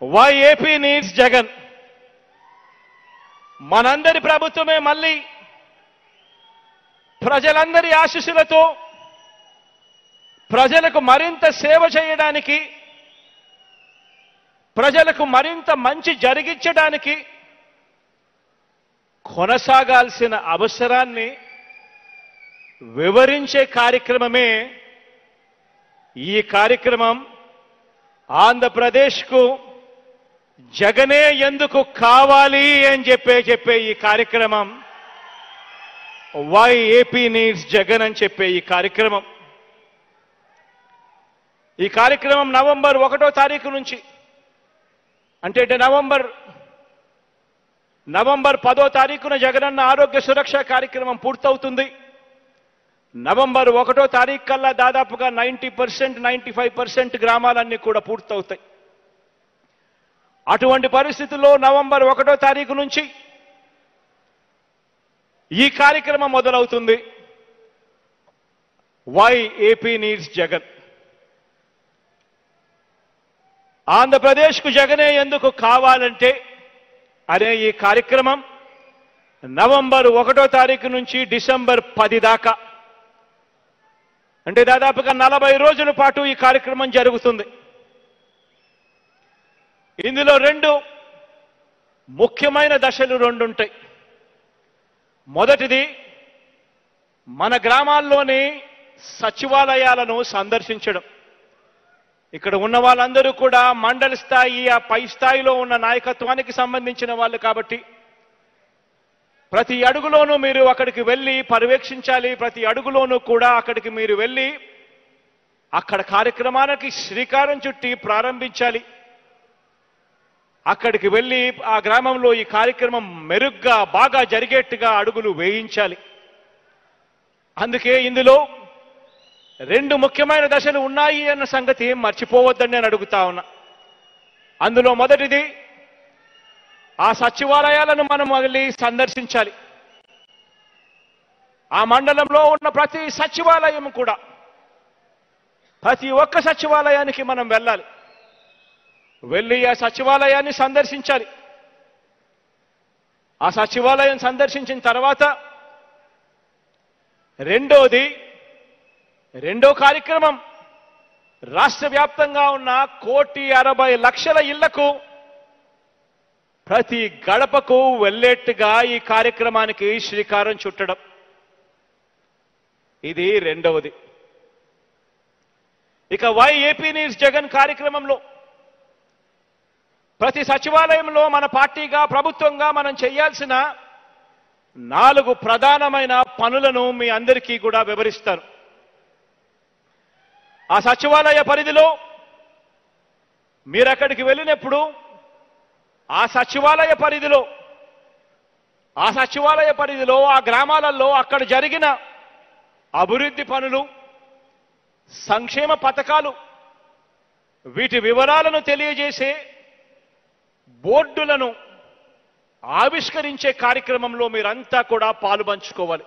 why AP needs Jagan మనందరి ప్రభుత్వమే మళ్ళీ ప్రజలందరి ఆశీస్సులతో ప్రజలకు మరింత సేవ చేయడానికి ప్రజలకు మరింత మంచి జరిగించడానికి కొనసాగాల్సిన అవసరాన్ని వివరించే కార్యక్రమమే ఈ కార్యక్రమం ఆంధ్రప్రదేశ్కు జగనే ఎందుకు కావాలి అని చెప్పే చెప్పే ఈ కార్యక్రమం వై ఏపీ నీడ్స్ జగన్ అని చెప్పే ఈ కార్యక్రమం ఈ కార్యక్రమం నవంబర్ ఒకటో తారీఖు నుంచి అంటే అంటే నవంబర్ నవంబర్ పదో తారీఖున జగనన్న ఆరోగ్య సురక్ష కార్యక్రమం పూర్తవుతుంది నవంబర్ ఒకటో తారీఖు కల్లా దాదాపుగా ninety percent ninety five percent గ్రామాలన్నీ కూడా పూర్తవుతాయి అటువంటి పరిస్థితుల్లో నవంబర్ ఒకటో తారీఖు నుంచి ఈ కార్యక్రమం మొదలవుతుంది వై ఏపీ నీడ్స్ జగన్ ఆంధ్రప్రదేశ్కు జగనే ఎందుకు కావాలంటే అనే ఈ కార్యక్రమం నవంబర్ ఒకటో తారీఖు నుంచి డిసెంబర్ పది దాకా అంటే దాదాపుగా నలభై రోజుల పాటు ఈ కార్యక్రమం జరుగుతుంది ఇందులో రెండు ముఖ్యమైన దశలు రెండు ఉంటాయి మొదటిది మన గ్రామాల్లోని సచివాలయాలను సందర్శించడం ఇక్కడ ఉన్న వాళ్ళందరూ కూడా మండల స్థాయి ఆ పై స్థాయిలో ఉన్న నాయకత్వానికి సంబంధించిన వాళ్ళు కాబట్టి ప్రతి అడుగులోనూ మీరు అక్కడికి వెళ్ళి పర్యవేక్షించాలి ప్రతి అడుగులోనూ కూడా అక్కడికి మీరు వెళ్ళి అక్కడ కార్యక్రమానికి శ్రీకారం చుట్టి ప్రారంభించాలి అక్కడికి వెళ్ళి ఆ గ్రామంలో ఈ కార్యక్రమం మెరుగ్గా బాగా జరిగేట్టుగా అడుగులు వేయించాలి అందుకే ఇందులో రెండు ముఖ్యమైన దశలు ఉన్నాయి అన్న సంగతి మర్చిపోవద్దని నేను అడుగుతా ఉన్నా అందులో మొదటిది ఆ సచివాలయాలను మనం వెళ్ళి సందర్శించాలి ఆ మండలంలో ఉన్న ప్రతి సచివాలయం కూడా ప్రతి ఒక్క సచివాలయానికి మనం వెళ్ళాలి వెళ్ళి ఆ సచివాలయాన్ని సందర్శించాలి ఆ సచివాలయం సందర్శించిన తర్వాత రెండోది రెండో కార్యక్రమం రాష్ట్ర వ్యాప్తంగా ఉన్న కోటి అరవై లక్షల ఇళ్లకు ప్రతి గడపకు వెళ్ళేట్టుగా ఈ కార్యక్రమానికి శ్రీకారం చుట్టడం ఇది రెండవది ఇక వై ఏపీ నీడ్స్ జగన్ కార్యక్రమంలో ప్రతి సచివాలయంలో మన పార్టీగా ప్రభుత్వంగా మనం చేయాల్సిన నాలుగు ప్రధానమైన పనులను మీ అందరికీ కూడా వివరిస్తాను ఆ సచివాలయ పరిధిలో మీరు అక్కడికి వెళ్ళినప్పుడు ఆ సచివాలయ పరిధిలో ఆ సచివాలయ పరిధిలో ఆ గ్రామాలలో అక్కడ జరిగిన అభివృద్ధి పనులు సంక్షేమ పథకాలు వీటి వివరాలను తెలియజేసే బోర్డులను ఆవిష్కరించే కార్యక్రమంలో మీరంతా కూడా పాలు పంచుకోవాలి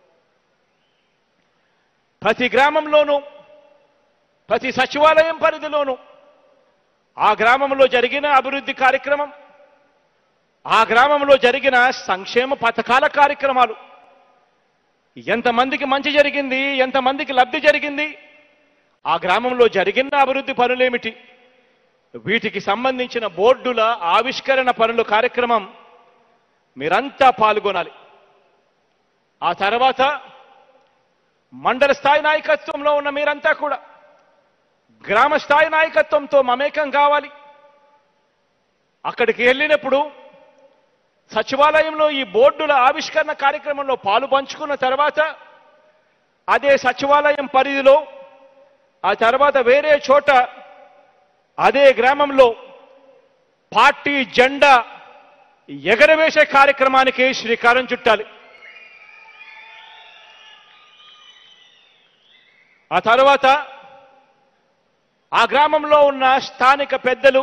ప్రతి గ్రామంలోనూ ప్రతి సచివాలయం పరిధిలోనూ ఆ గ్రామంలో జరిగిన అభివృద్ధి కార్యక్రమం ఆ గ్రామంలో జరిగిన సంక్షేమ పథకాల కార్యక్రమాలు ఎంతమందికి మంచి జరిగింది ఎంతమందికి లబ్ధి జరిగింది ఆ గ్రామంలో జరిగిన అభివృద్ధి పనులేమిటి వీటికి సంబంధించిన బోర్డుల ఆవిష్కరణ పనుల కార్యక్రమం మీరంతా పాల్గొనాలి ఆ తర్వాత మండల స్థాయి నాయకత్వంలో ఉన్న మీరంతా కూడా గ్రామ స్థాయి నాయకత్వంతో మమేకం కావాలి అక్కడికి వెళ్ళినప్పుడు సచివాలయంలో ఈ బోర్డుల ఆవిష్కరణ కార్యక్రమంలో పాలు పంచుకున్న తర్వాత అదే సచివాలయం పరిధిలో ఆ తర్వాత వేరే చోట అదే గ్రామంలో పార్టీ జెండా ఎగరవేసే కార్యక్రమానికి శ్రీకారం చుట్టాలి ఆ తర్వాత ఆ గ్రామంలో ఉన్న స్థానిక పెద్దలు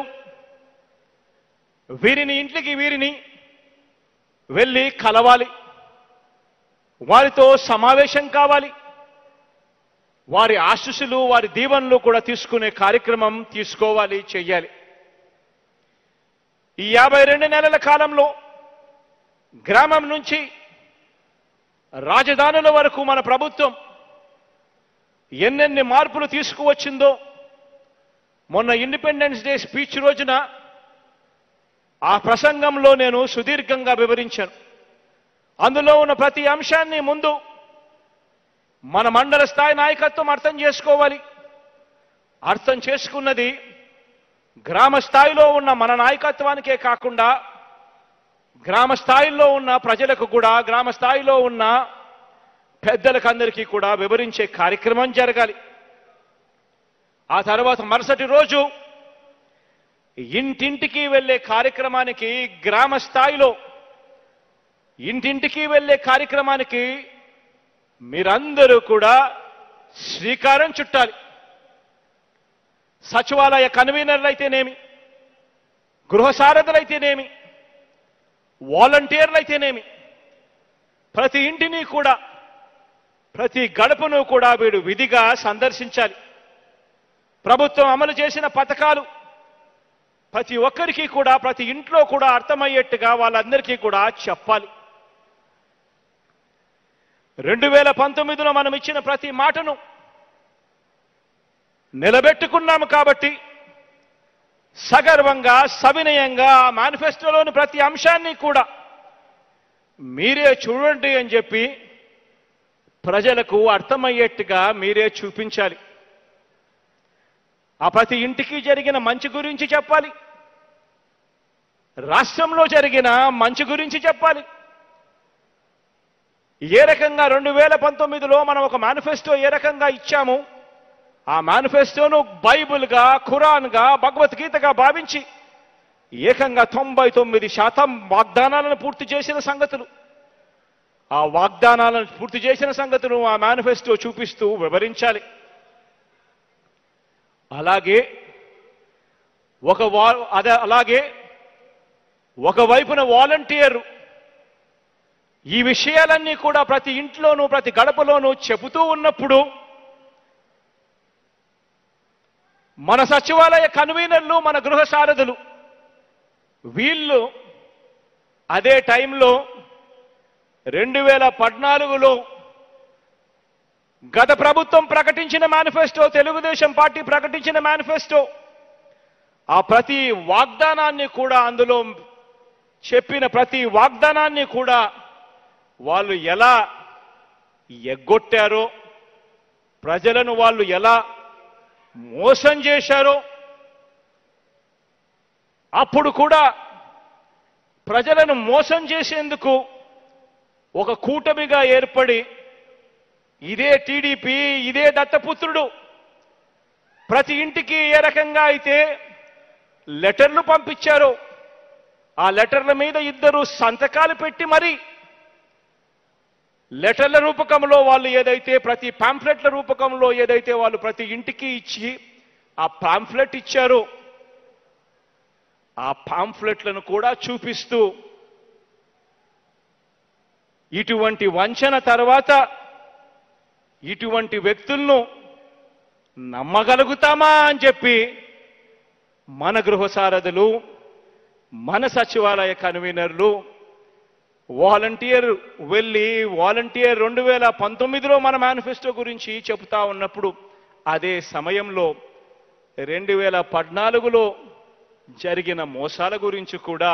వీరిని ఇంటికి వీరిని వెళ్ళి కలవాలి వారితో సమావేశం కావాలి వారి ఆశీస్సులు వారి దీవెనలు కూడా తీసుకునే కార్యక్రమం తీసుకోవాలి చెయ్యాలి ఈ యాభై రెండు నెలల కాలంలో గ్రామం నుంచి రాజధానుల వరకు మన ప్రభుత్వం ఎన్నెన్ని మార్పులు తీసుకువచ్చిందో మొన్న ఇండిపెండెన్స్ డే స్పీచ్ రోజున ఆ ప్రసంగంలో నేను సుదీర్ఘంగా వివరించాను అందులో ఉన్న ప్రతి అంశాన్ని ముందు మన మండల స్థాయి నాయకత్వం అర్థం చేసుకోవాలి అర్థం చేసుకున్నది గ్రామ స్థాయిలో ఉన్న మన నాయకత్వానికే కాకుండా గ్రామ స్థాయిలో ఉన్న ప్రజలకు కూడా గ్రామ స్థాయిలో ఉన్న పెద్దలకు అందరికీ కూడా వివరించే కార్యక్రమం జరగాలి ఆ తర్వాత మరుసటి రోజు ఇంటింటికి వెళ్ళే కార్యక్రమానికి గ్రామ స్థాయిలో ఇంటింటికి వెళ్ళే కార్యక్రమానికి మీరందరూ కూడా శ్రీకారం చుట్టాలి సచివాలయ కన్వీనర్లు అయితేనేమి గృహ సారథులైతేనేమి వాలంటీర్లు అయితేనేమి ప్రతి ఇంటిని కూడా ప్రతి గడపను కూడా వీడు విధిగా సందర్శించాలి ప్రభుత్వం అమలు చేసిన పథకాలు ప్రతి ఒక్కరికి కూడా ప్రతి ఇంట్లో కూడా అర్థమయ్యేట్టుగా వాళ్ళందరికీ కూడా చెప్పాలి రెండు వేల పంతొమ్మిదిలో మనం ఇచ్చిన ప్రతి మాటను నిలబెట్టుకున్నాము కాబట్టి సగర్వంగా సవినయంగా ఆ మేనిఫెస్టోలోని ప్రతి అంశాన్ని కూడా మీరే చూడండి అని చెప్పి ప్రజలకు అర్థమయ్యేట్టుగా మీరే చూపించాలి ఆ ప్రతి ఇంటికి జరిగిన మంచి గురించి చెప్పాలి రాష్ట్రంలో జరిగిన మంచి గురించి చెప్పాలి ఏ రకంగా రెండు వేల పంతొమ్మిదిలో మనం ఒక మేనిఫెస్టో ఏ రకంగా ఇచ్చాము ఆ మేనిఫెస్టోను బైబిల్గా ఖురాన్గా భగవద్గీతగా భావించి ఏకంగా తొంభై తొమ్మిది శాతం వాగ్దానాలను పూర్తి చేసిన సంగతులు ఆ వాగ్దానాలను పూర్తి చేసిన సంగతులు ఆ మేనిఫెస్టో చూపిస్తూ వివరించాలి అలాగే ఒక వా అదే అలాగే ఒకవైపున వాలంటీర్ ఈ విషయాలన్నీ కూడా ప్రతి ఇంట్లోనూ ప్రతి గడపలోనూ చెబుతూ ఉన్నప్పుడు మన సచివాలయ కన్వీనర్లు మన గృహ సారథులు వీళ్ళు అదే టైంలో రెండు వేల పద్నాలుగులో గత ప్రభుత్వం ప్రకటించిన మేనిఫెస్టో తెలుగుదేశం పార్టీ ప్రకటించిన మేనిఫెస్టో ఆ ప్రతి వాగ్దానాన్ని కూడా అందులో చెప్పిన ప్రతి వాగ్దానాన్ని కూడా వాళ్ళు ఎలా ఎగ్గొట్టారో ప్రజలను వాళ్ళు ఎలా మోసం చేశారో అప్పుడు కూడా ప్రజలను మోసం చేసేందుకు ఒక కూటమిగా ఏర్పడి ఇదే టీడీపీ ఇదే దత్తపుత్రుడు ప్రతి ఇంటికి ఏ రకంగా అయితే లెటర్లు పంపించారో ఆ లెటర్ల మీద ఇద్దరు సంతకాలు పెట్టి మరి లెటర్ల రూపకంలో వాళ్ళు ఏదైతే ప్రతి పాంఫ్లెట్ల రూపకంలో ఏదైతే వాళ్ళు ప్రతి ఇంటికి ఇచ్చి ఆ పాంఫ్లెట్ ఇచ్చారో ఆ పాంఫ్లెట్లను కూడా చూపిస్తూ ఇటువంటి వంచన తర్వాత ఇటువంటి వ్యక్తులను నమ్మగలుగుతామా అని చెప్పి మన గృహ సారథులు మన సచివాలయ కన్వీనర్లు వాలంటీర్ వెళ్ళి వాలంటీర్ రెండు వేల పంతొమ్మిదిలో మన మేనిఫెస్టో గురించి చెబుతా ఉన్నప్పుడు అదే సమయంలో రెండు వేల పద్నాలుగులో జరిగిన మోసాల గురించి కూడా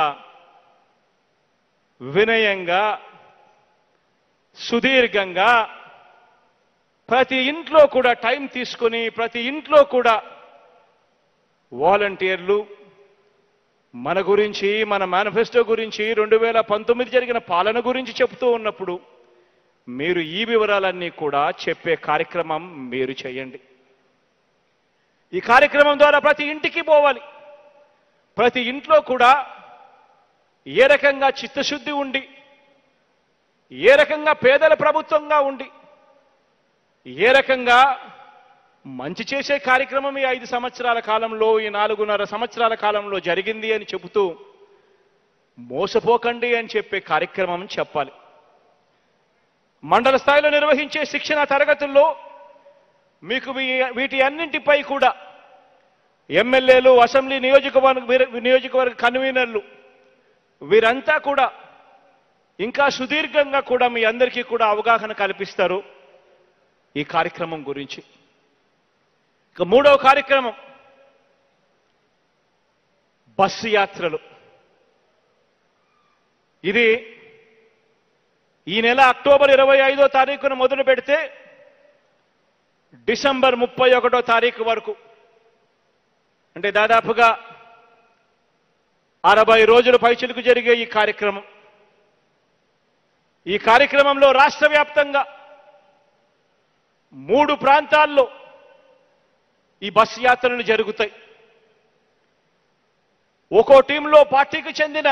వినయంగా సుదీర్ఘంగా ప్రతి ఇంట్లో కూడా టైం తీసుకొని ప్రతి ఇంట్లో కూడా వాలంటీర్లు మన గురించి మన మేనిఫెస్టో గురించి రెండు వేల పంతొమ్మిది జరిగిన పాలన గురించి చెబుతూ ఉన్నప్పుడు మీరు ఈ వివరాలన్నీ కూడా చెప్పే కార్యక్రమం మీరు చేయండి ఈ కార్యక్రమం ద్వారా ప్రతి ఇంటికి పోవాలి ప్రతి ఇంట్లో కూడా ఏ రకంగా చిత్తశుద్ధి ఉండి ఏ రకంగా పేదల ప్రభుత్వంగా ఉండి ఏ రకంగా మంచి చేసే కార్యక్రమం ఈ ఐదు సంవత్సరాల కాలంలో ఈ నాలుగున్నర సంవత్సరాల కాలంలో జరిగింది అని చెబుతూ మోసపోకండి అని చెప్పే కార్యక్రమం చెప్పాలి మండల స్థాయిలో నిర్వహించే శిక్షణ తరగతుల్లో మీకు వీ- వీటి అన్నింటిపై కూడా ఎమ్మెల్యేలు అసెంబ్లీ నియోజకవర్గ వీర- నియోజకవర్గ కన్వీనర్లు వీరంతా కూడా ఇంకా సుదీర్ఘంగా కూడా మీ అందరికీ కూడా అవగాహన కల్పిస్తారు ఈ కార్యక్రమం గురించి ఇక మూడవ కార్యక్రమం బస్సు యాత్రలు ఇది ఈ నెల అక్టోబర్ ఇరవై ఐదో తారీఖున మొదలు పెడితే డిసెంబర్ ముప్పై ఒకటో తారీఖు వరకు అంటే దాదాపుగా అరవై రోజుల పైచిలకు జరిగే ఈ కార్యక్రమం ఈ కార్యక్రమంలో రాష్ట్ర వ్యాప్తంగా మూడు ప్రాంతాల్లో ఈ బస్ యాత్రలు జరుగుతాయి ఒక్కో టీంలో పార్టీకి చెందిన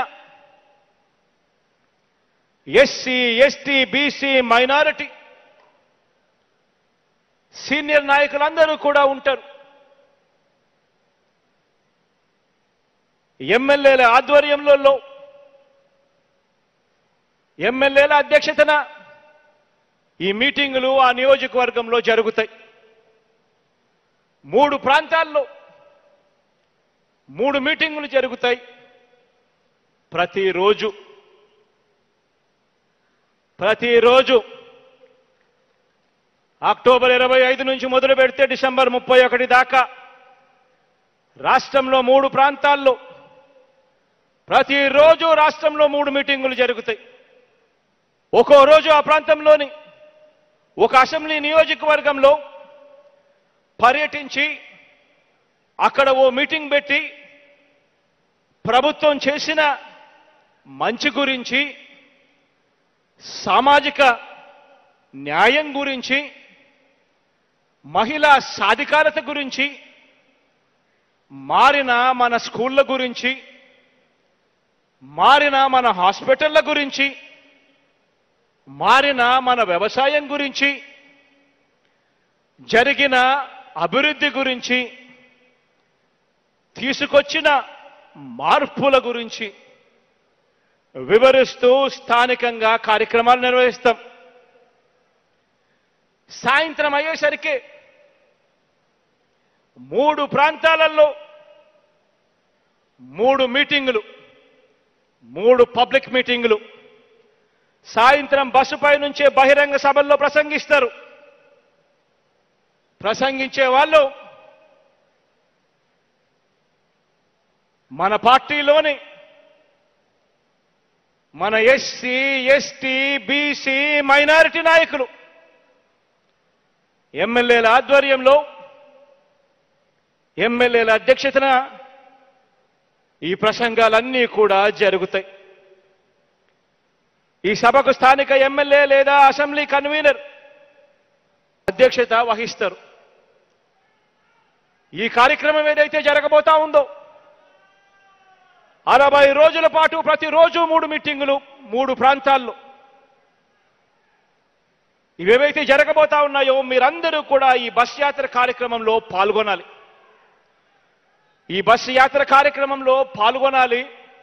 SC ST BC minority senior నాయకులందరూ కూడా ఉంటారు ఎమ్మెల్యేల ఆధ్వర్యంలో ఎమ్మెల్యేల అధ్యక్షతన ఈ మీటింగులు ఆ నియోజకవర్గంలో జరుగుతాయి మూడు ప్రాంతాల్లో మూడు మీటింగులు జరుగుతాయి ప్రతిరోజు ప్రతిరోజు అక్టోబర్ ఇరవై ఐదు నుంచి మొదలు పెడితే డిసెంబర్ ముప్పై ఒకటి దాకా రాష్ట్రంలో మూడు ప్రాంతాల్లో ప్రతిరోజు రాష్ట్రంలో మూడు మీటింగులు జరుగుతాయి ఒక్కో రోజు ఆ ప్రాంతంలోని ఒక అసెంబ్లీ నియోజకవర్గంలో పర్యటించి అక్కడ ఓ మీటింగ్ పెట్టి ప్రభుత్వం చేసిన మంచి గురించి సామాజిక న్యాయం గురించి మహిళా సాధికారత గురించి మారిన మన స్కూళ్ళ గురించి మారిన మన హాస్పిటళ్ల గురించి మారిన మన వ్యవసాయం గురించి జరిగిన అభివృద్ధి గురించి తీసుకొచ్చిన మార్పుల గురించి వివరిస్తూ స్థానికంగా కార్యక్రమాలు నిర్వహిస్తాం సాయంత్రం అయ్యేసరికి మూడు ప్రాంతాలలో మూడు మీటింగులు మూడు పబ్లిక్ మీటింగులు సాయంత్రం బస్సుపై నుంచే బహిరంగ సభల్లో ప్రసంగిస్తారు ప్రసంగించే వాళ్ళు మన పార్టీలోని మన ఎస్సీ ఎస్టీ బీసీ మైనారిటీ నాయకులు ఎమ్మెల్యేల ఆధ్వర్యంలో ఎమ్మెల్యేల అధ్యక్షతన ఈ ప్రసంగాలన్నీ కూడా జరుగుతాయి ఈ సభకు స్థానిక ఎమ్మెల్యే లేదా అసెంబ్లీ కన్వీనర్ అధ్యక్షత వహిస్తారు ఈ కార్యక్రమం ఏదైతే జరగబోతా ఉందో అరవై రోజుల పాటు ప్రతిరోజు మూడు మీటింగులు మూడు ప్రాంతాల్లో ఇవేవైతే జరగబోతా ఉన్నాయో మీరందరూ కూడా ఈ బస్ యాత్ర కార్యక్రమంలో పాల్గొనాలి ఈ బస్సు యాత్ర కార్యక్రమంలో పాల్గొనాలి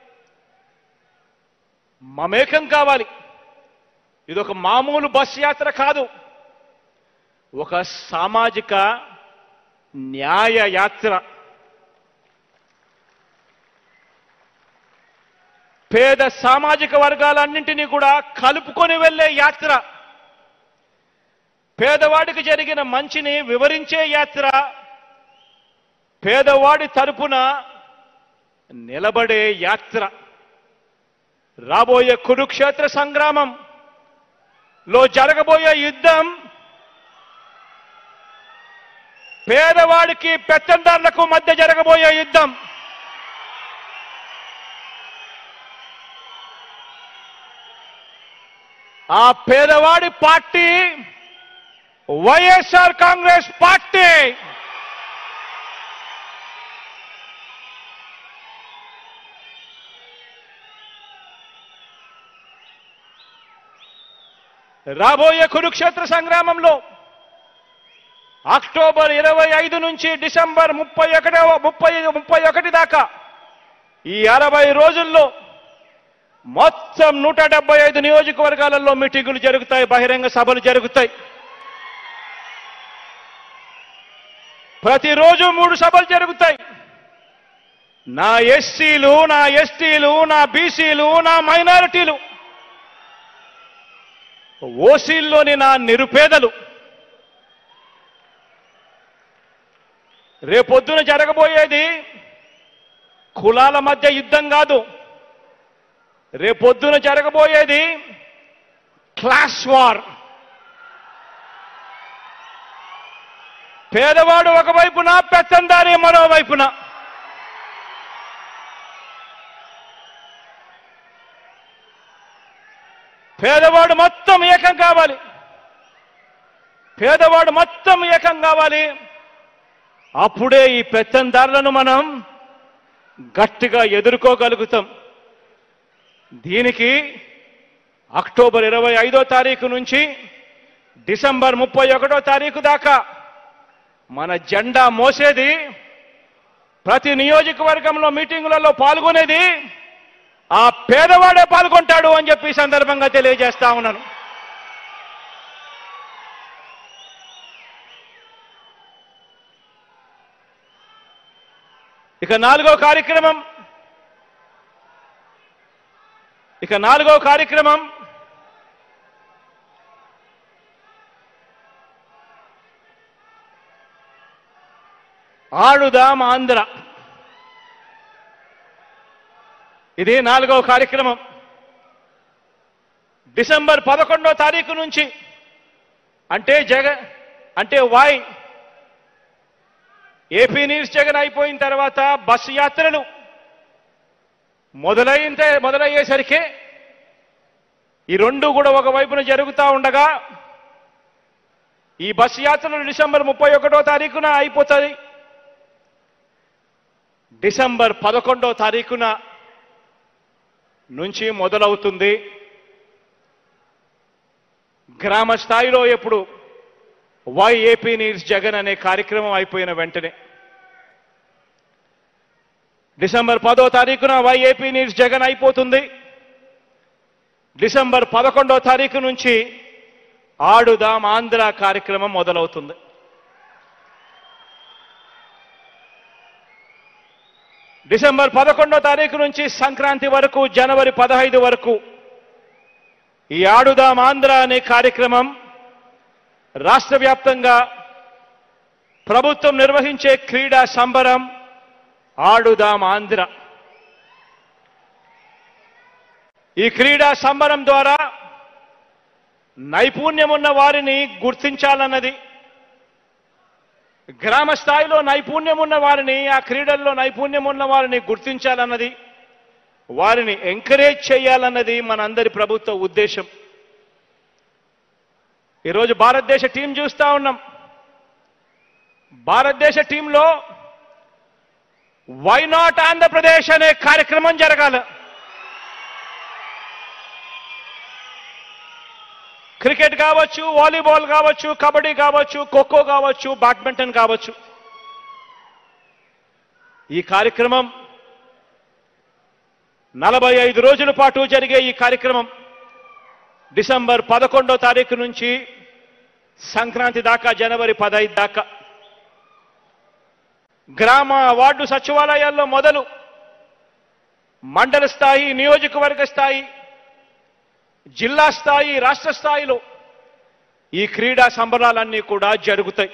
మమేకం కావాలి ఇది ఒక మామూలు బస్ యాత్ర కాదు ఒక సామాజిక న్యాయ యాత్ర పేద సామాజిక వర్గాలన్నింటినీ కూడా కలుపుకొని వెళ్ళే యాత్ర పేదవాడికి జరిగిన మంచిని వివరించే యాత్ర పేదవాడి తరపున నిలబడే యాత్ర రాబోయే కురుక్షేత్ర సంగ్రామం లో జరగబోయే యుద్ధం పేదవాడికి పెత్తందారులకు మధ్య జరగబోయే యుద్ధం ఆ పేదవాడి పార్టీ వైఎస్ఆర్ కాంగ్రెస్ పార్టీ రాబోయే కురుక్షేత్ర సంగ్రామంలో అక్టోబర్ ఇరవై ఐదు నుంచి డిసెంబర్ ముప్పై ఒకటవ ముప్పై ముప్పై ఒకటి దాకా ఈ అరవై రోజుల్లో మొత్తం నూట డెబ్బై ఐదు నియోజకవర్గాలలో మీటింగులు జరుగుతాయి బహిరంగ సభలు జరుగుతాయి ప్రతిరోజు మూడు సభలు జరుగుతాయి నా ఎస్సీలు నా ఎస్టీలు నా బీసీలు నా మైనారిటీలు ఓసీల్లోని నా నిరుపేదలు రేపొద్దున జరగబోయేది కులాల మధ్య యుద్ధం కాదు రేపొద్దున జరగబోయేది క్లాస్ వార్ పేదవాడు ఒకవైపున పెత్తందారి మరోవైపున పేదవాడు మొత్తం ఏకం కావాలి పేదవాడు మొత్తం ఏకం కావాలి అప్పుడే ఈ పెత్తందారులను మనం గట్టిగా ఎదుర్కోగలుగుతాం దీనికి అక్టోబర్ ఇరవై ఐదో తారీఖు నుంచి డిసెంబర్ ముప్పై ఒకటో తారీఖు దాకా మన జెండా మోసేది ప్రతి నియోజకవర్గంలో మీటింగులలో పాల్గొనేది ఆ పేదవాడే పాల్గొంటాడు అని చెప్పి ఈ సందర్భంగా తెలియజేస్తా ఉన్నాను ఇక నాలుగో కార్యక్రమం ఇక నాలుగో కార్యక్రమం ఆడుదాం ఆంధ్ర ఇది నాలుగో కార్యక్రమం డిసెంబర్ పదకొండో తారీఖు నుంచి అంటే జగ అంటే వాయ్ ఏపీ న్యూస్ జగన్ అయిపోయిన తర్వాత బస్సు యాత్రలు మొదలైతే మొదలయ్యేసరికి ఈ రెండు కూడా ఒక వైపున జరుగుతూ ఉండగా ఈ బస్సు యాత్రలు డిసెంబర్ ముప్పై ఒకటో తారీఖున అయిపోతుంది డిసెంబర్ పదకొండో తారీఖున నుంచి మొదలవుతుంది గ్రామ స్థాయిలో ఎప్పుడు వై ఏపీ నీడ్స్ జగన్ అనే కార్యక్రమం అయిపోయిన వెంటనే డిసెంబర్ పదో తారీఖున వై ఏపీ నీడ్స్ జగన్ అయిపోతుంది డిసెంబర్ పదకొండో తారీఖు నుంచి ఆడుదాం ఆంధ్ర కార్యక్రమం మొదలవుతుంది డిసెంబర్ పదకొండో తారీఖు నుంచి సంక్రాంతి వరకు జనవరి పదహైదు వరకు ఈ ఆడుదాం ఆంధ్ర అనే కార్యక్రమం రాష్ట్ర వ్యాప్తంగా ప్రభుత్వం నిర్వహించే క్రీడా సంబరం ఆడుదాం ఆంధ్ర ఈ క్రీడా సంబరం ద్వారా నైపుణ్యం ఉన్న వారిని గుర్తించాలన్నది గ్రామ స్థాయిలో నైపుణ్యం ఉన్న వారిని ఆ క్రీడల్లో నైపుణ్యం ఉన్న వారిని గుర్తించాలన్నది వారిని ఎంకరేజ్ చేయాలన్నది మనందరి ప్రభుత్వ ఉద్దేశం ఈరోజు భారతదేశ టీం చూస్తా ఉన్నాం భారతదేశ టీంలో వై నాట్ ఆంధ్రప్రదేశ్ అనే కార్యక్రమం జరగాలి క్రికెట్ కావచ్చు వాలీబాల్ కావచ్చు కబడ్డీ కావచ్చు ఖోఖో కావచ్చు బ్యాడ్మింటన్ కావచ్చు ఈ కార్యక్రమం నలభై ఐదు రోజుల పాటు జరిగే ఈ కార్యక్రమం డిసెంబర్ పదకొండో తారీఖు నుంచి సంక్రాంతి దాకా జనవరి పదహైదు దాకా గ్రామ వార్డు సచివాలయాల్లో మొదలు మండల స్థాయి నియోజకవర్గ స్థాయి జిల్లా స్థాయి రాష్ట్ర స్థాయిలో ఈ క్రీడా సంబరాలన్నీ కూడా జరుగుతాయి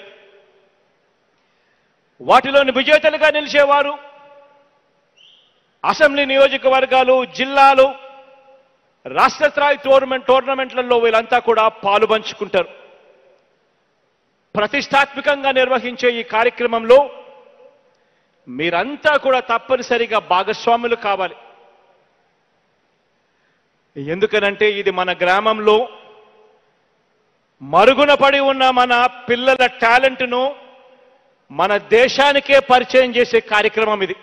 వాటిలోని విజేతలుగా నిలిచేవారు అసెంబ్లీ నియోజకవర్గాలు జిల్లాలు రాష్ట్ర స్థాయి టోర్నమెంట్ టోర్నమెంట్లలో వీళ్ళంతా కూడా పాలు పంచుకుంటారు ప్రతిష్టాత్మకంగా నిర్వహించే ఈ కార్యక్రమంలో మీరంతా కూడా తప్పనిసరిగా భాగస్వాములు కావాలి ఎందుకనంటే ఇది మన గ్రామంలో మరుగున పడి ఉన్న మన పిల్లల టాలెంట్ను మన దేశానికే పరిచయం చేసే కార్యక్రమం ఇది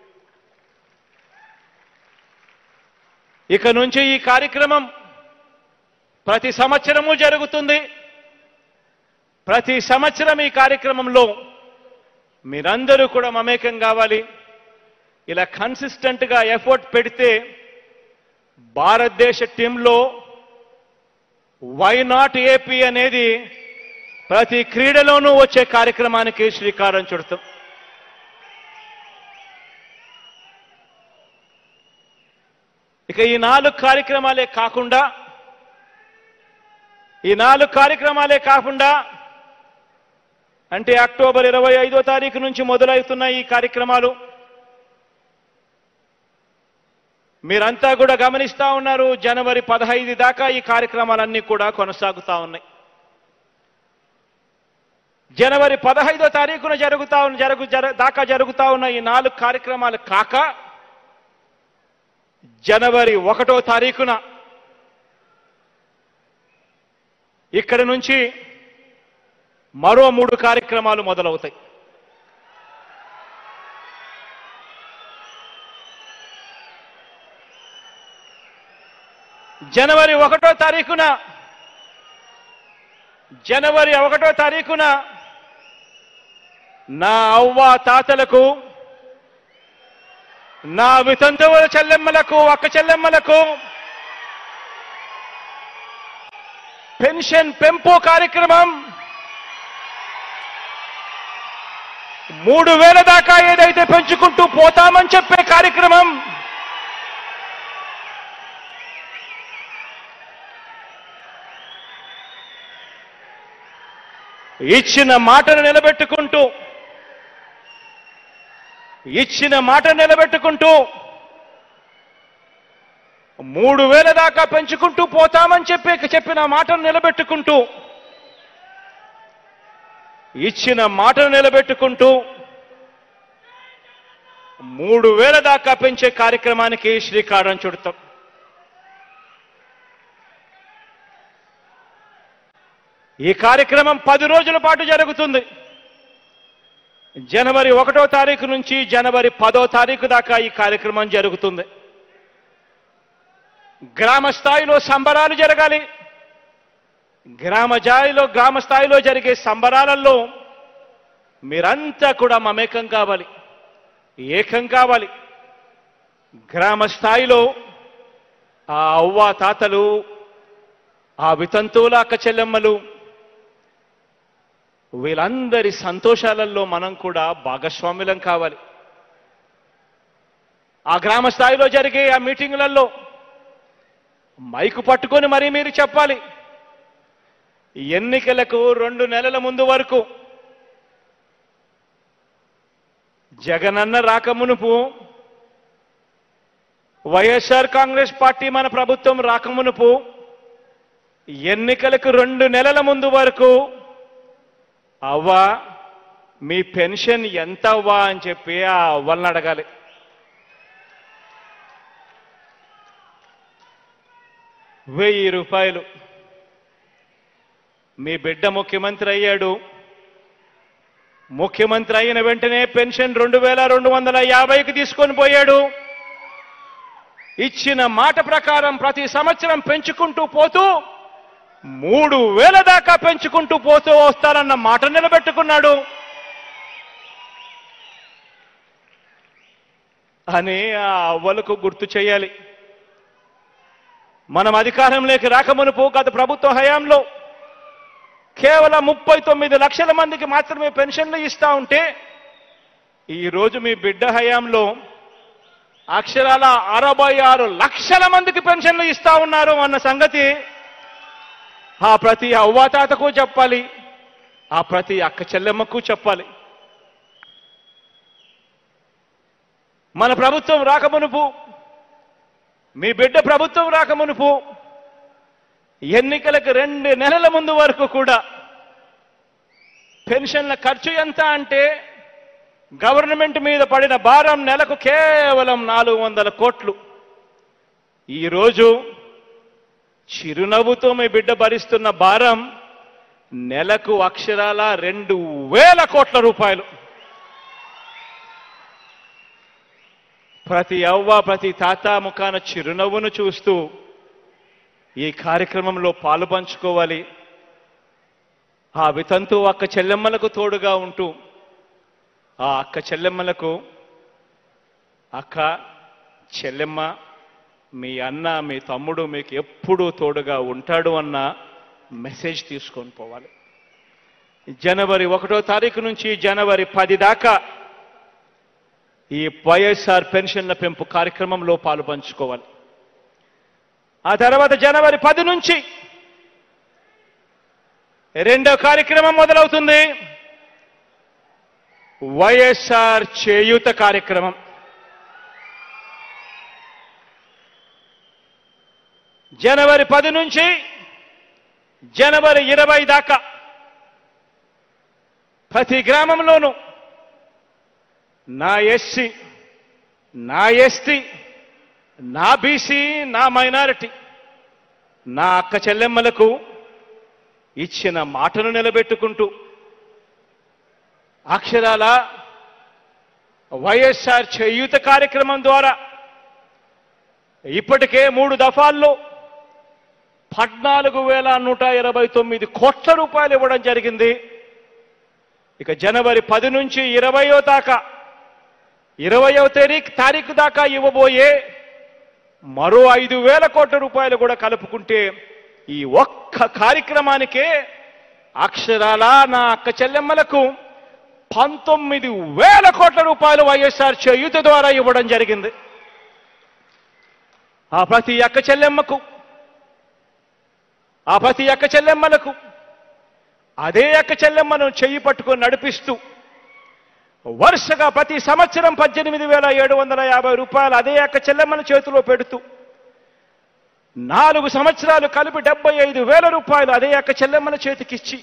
ఇక నుంచి ఈ కార్యక్రమం ప్రతి సంవత్సరము జరుగుతుంది ప్రతి సంవత్సరం ఈ కార్యక్రమంలో మీరందరూ కూడా మమేకం కావాలి ఇలా కన్సిస్టెంట్గా ఎఫర్ట్ పెడితే భారతదేశ టీంలో వై నాట్ ఏపీ అనేది ప్రతి క్రీడలోనూ వచ్చే కార్యక్రమానికి శ్రీకారం చుడతాం ఇక ఈ నాలుగు కార్యక్రమాలే కాకుండా ఈ నాలుగు కార్యక్రమాలే కాకుండా అంటే అక్టోబర్ ఇరవై ఐదో తారీఖు నుంచి మొదలవుతున్న ఈ కార్యక్రమాలు మీరంతా కూడా గమనిస్తా ఉన్నారు జనవరి పదహైదు దాకా ఈ కార్యక్రమాలన్నీ కూడా కొనసాగుతా ఉన్నాయి జనవరి పదహైదో తారీఖున జరుగుతా ఉన్న జరుగు జర- దాకా జరుగుతా ఉన్న ఈ నాలుగు కార్యక్రమాలు కాక జనవరి ఒకటో తారీఖున ఇక్కడ నుంచి మరో మూడు కార్యక్రమాలు మొదలవుతాయి జనవరి ఒకటో తారీఖున జనవరి ఒకటో తారీఖున నా అవ్వ తాతలకు నా వితంతువుల చెల్లెమ్మలకు అక్క చెల్లెమ్మలకు పెన్షన్ పెంపు కార్యక్రమం మూడు వేల దాకా ఏదైతే పెంచుకుంటూ పోతామని చెప్పే కార్యక్రమం ఇచ్చిన మాటను నిలబెట్టుకుంటూ ఇచ్చిన మాట నిలబెట్టుకుంటూ మూడు వేల దాకా పెంచుకుంటూ పోతామని చెప్పి చెప్పిన మాటను నిలబెట్టుకుంటూ ఇచ్చిన మాటను నిలబెట్టుకుంటూ మూడు వేల దాకా పెంచే కార్యక్రమానికి శ్రీకారం చుడతాం ఈ కార్యక్రమం పది రోజుల పాటు జరుగుతుంది జనవరి ఒకటో తారీఖు నుంచి జనవరి పదో తారీఖు దాకా ఈ కార్యక్రమం జరుగుతుంది గ్రామ స్థాయిలో సంబరాలు జరగాలి గ్రామ జాయిలో గ్రామ స్థాయిలో జరిగే సంబరాలలో మీరంతా కూడా మమేకం కావాలి ఏకం కావాలి గ్రామ స్థాయిలో ఆ అవ్వ తాతలు ఆ వితంతువుల అక్క చెల్లెమ్మలు వీళ్ళందరి సంతోషాలలో మనం కూడా భాగస్వాములం కావాలి ఆ గ్రామ స్థాయిలో జరిగే ఆ మీటింగులలో మైకు పట్టుకొని మరీ మీరు చెప్పాలి ఎన్నికలకు రెండు నెలల ముందు వరకు జగనన్న రాకమునుపు వైఎస్ఆర్ కాంగ్రెస్ పార్టీ మన ప్రభుత్వం రాకమునుపు ఎన్నికలకు రెండు నెలల ముందు వరకు అవ్వా మీ పెన్షన్ ఎంత అవ్వా అని చెప్పి ఆ అవ్వల్ని అడగాలి వెయ్యి రూపాయలు మీ బిడ్డ ముఖ్యమంత్రి అయ్యాడు ముఖ్యమంత్రి అయిన వెంటనే పెన్షన్ రెండు వేల రెండు వందల యాభైకి తీసుకొని పోయాడు ఇచ్చిన మాట ప్రకారం ప్రతి సంవత్సరం పెంచుకుంటూ పోతూ మూడు వేల దాకా పెంచుకుంటూ పోతూ వస్తారన్న మాట నిలబెట్టుకున్నాడు అని ఆ అవ్వలకు గుర్తు చేయాలి మనం అధికారంలోకి రాకమునుపు గత ప్రభుత్వ హయాంలో కేవలం ముప్పై తొమ్మిది లక్షల మందికి మాత్రమే పెన్షన్లు ఇస్తా ఉంటే ఈ రోజు మీ బిడ్డ హయాంలో అక్షరాల అరవై ఆరు లక్షల మందికి పెన్షన్లు ఇస్తా ఉన్నారు అన్న సంగతి ఆ ప్రతి అవ్వాతాతకు చెప్పాలి ఆ ప్రతి అక్క చెల్లెమ్మకు చెప్పాలి మన ప్రభుత్వం రాకమునుపు మీ బిడ్డ ప్రభుత్వం రాకమునుపు ఎన్నికలకు రెండు నెలల ముందు వరకు కూడా పెన్షన్ల ఖర్చు ఎంత అంటే గవర్నమెంట్ మీద పడిన భారం నెలకు కేవలం నాలుగు వందల కోట్లు ఈరోజు చిరునవ్వుతో మీ బిడ్డ భరిస్తున్న భారం నెలకు అక్షరాల రెండు వేల కోట్ల రూపాయలు ప్రతి అవ్వ ప్రతి తాత ముఖాన చిరునవ్వును చూస్తూ ఈ కార్యక్రమంలో పాలు పంచుకోవాలి ఆ వితంతు అక్క చెల్లెమ్మలకు తోడుగా ఉంటూ ఆ అక్క చెల్లెమ్మలకు అక్క చెల్లెమ్మ మీ అన్న మీ తమ్ముడు మీకు ఎప్పుడూ తోడుగా ఉంటాడు అన్న మెసేజ్ తీసుకొని పోవాలి జనవరి ఒకటో తారీఖు నుంచి జనవరి పది దాకా ఈ వైఎస్ఆర్ పెన్షన్ల పెంపు కార్యక్రమంలో పాలు పంచుకోవాలి ఆ తర్వాత జనవరి పది నుంచి రెండో కార్యక్రమం మొదలవుతుంది వైఎస్ఆర్ చేయూత కార్యక్రమం జనవరి పది నుంచి జనవరి ఇరవై దాకా ప్రతి గ్రామంలోనూ నా ఎస్సీ నా ఎస్టీ నా బీసీ నా మైనారిటీ నా అక్క చెల్లెమ్మలకు ఇచ్చిన మాటను నిలబెట్టుకుంటూ అక్షరాల వైఎస్ఆర్ చేయూత కార్యక్రమం ద్వారా ఇప్పటికే మూడు దఫాల్లో పద్నాలుగు వేల నూట ఇరవై తొమ్మిది కోట్ల రూపాయలు ఇవ్వడం జరిగింది ఇక జనవరి పది నుంచి ఇరవయో దాకా ఇరవయో తారీఖు తారీఖు దాకా ఇవ్వబోయే మరో ఐదు వేల కోట్ల రూపాయలు కూడా కలుపుకుంటే ఈ ఒక్క కార్యక్రమానికే అక్షరాల నా అక్క చెల్లెమ్మలకు పంతొమ్మిది వేల కోట్ల రూపాయలు వైఎస్ఆర్ చేయూత ద్వారా ఇవ్వడం జరిగింది ఆ ప్రతి అక్క చెల్లెమ్మకు ఆ ప్రతి అక్క చెల్లెమ్మలకు అదే అక్క చెల్లెమ్మను చెయ్యి పట్టుకొని నడిపిస్తూ వరుసగా ప్రతి సంవత్సరం పద్దెనిమిది వేల ఏడు వందల యాభై రూపాయలు అదే అక్క చెల్లెమ్మను చేతిలో పెడుతూ నాలుగు సంవత్సరాలు కలిపి డెబ్బై ఐదు వేల రూపాయలు అదే అక్క చెల్లెమ్మల చేతికిచ్చి